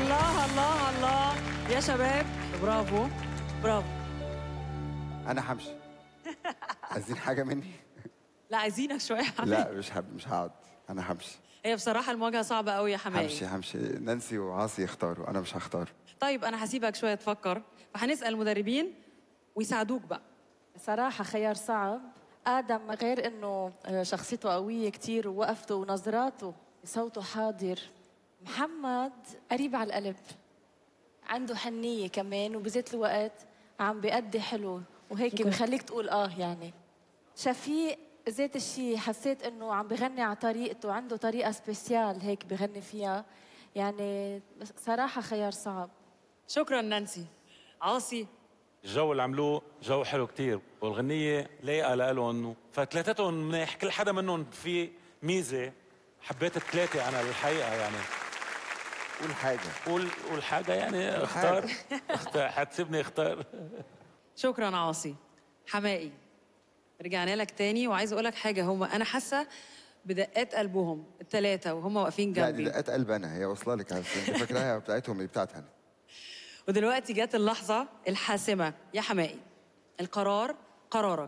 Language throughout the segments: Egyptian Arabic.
الله الله الله يا شباب برافو برافو انا همشي عايزين حاجه مني لا عايزينك شويه يا حماية. لا مش هب... مش هقعد انا همشي هي بصراحه المواجهه صعبه قوي يا حماية همشي همشي نانسي وعاصي يختاروا انا مش هختار طيب انا هسيبك شويه تفكر فهنسال المدربين ويساعدوك بقى صراحة خيار صعب آدم غير إنه آه، شخصيته قوية كتير ووقفته ونظراته صوته حاضر محمد قريب على القلب عنده حنية كمان وبذات الوقت عم بيأدي حلو وهيك بخليك تقول آه يعني شفيق ذات الشيء حسيت إنه عم بغني على طريقته عنده طريقة سبيسيال هيك بغني فيها يعني صراحة خيار صعب شكرا نانسي عاصي الجو اللي عملوه جو حلو كتير والغنية لايقة لهم فثلاثتهم منيح كل حدا منهم في ميزة حبيت الثلاثة أنا الحقيقة يعني قول حاجه قول قول حاجة يعني اختار اختار حتسيبني اختار شكرا عاصي حمائي رجعنا لك تاني وعايزه اقول لك حاجه هم انا حاسه بدقات قلبهم الثلاثه وهم واقفين لا دي جنبي دقات قلب انا هي واصله لك بس انت فاكراها بتاعتهم اللي بتاعتها انا ودلوقتي جت اللحظه الحاسمه يا حمائي القرار قرارك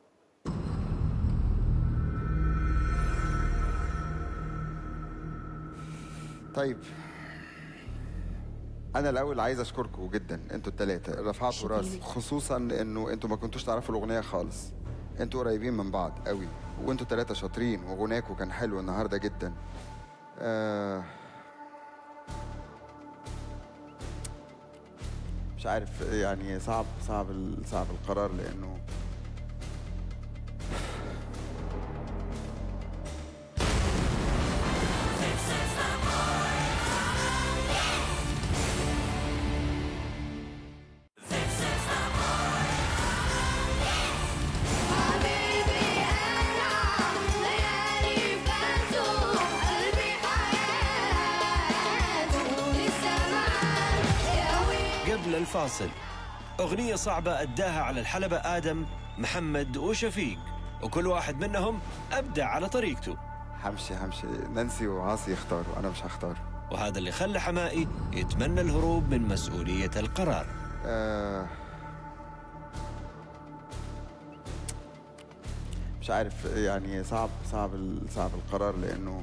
طيب انا الاول عايز اشكركم جدا انتوا الثلاثه رفعتوا راسي خصوصا انه انتوا ما كنتوش تعرفوا الاغنيه خالص انتوا قريبين من بعض قوي وانتوا ثلاثه شاطرين وغناكوا كان حلو النهارده جدا آه مش عارف يعني صعب صعب ال- صعب القرار لانه حبيبي أنا ليالي فاتوا قلبي حياته للزمان يا ويلي قبل الفاصل أغنية صعبة أداها على الحلبة آدم محمد وشفيق وكل واحد منهم أبدع على طريقته همشي همشي نانسي وعاصي يختاروا انا مش هختار وهذا اللي خلى حمائي يتمنى الهروب من مسؤولية القرار آه مش عارف يعني صعب صعب ال- صعب القرار لانه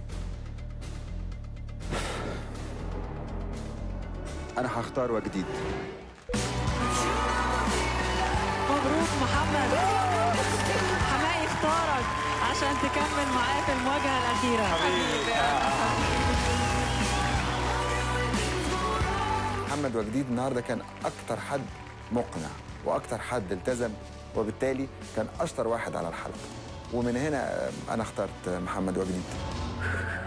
انا هختار وجديد مبروك محمد حمائي اختارك عشان تكمل معاه في المواجهه الاخيره محمد وجديد النهارده كان اكتر حد مقنع واكتر حد التزم وبالتالي كان اشطر واحد على الحلقه ومن هنا آه، انا اخترت محمد وجديد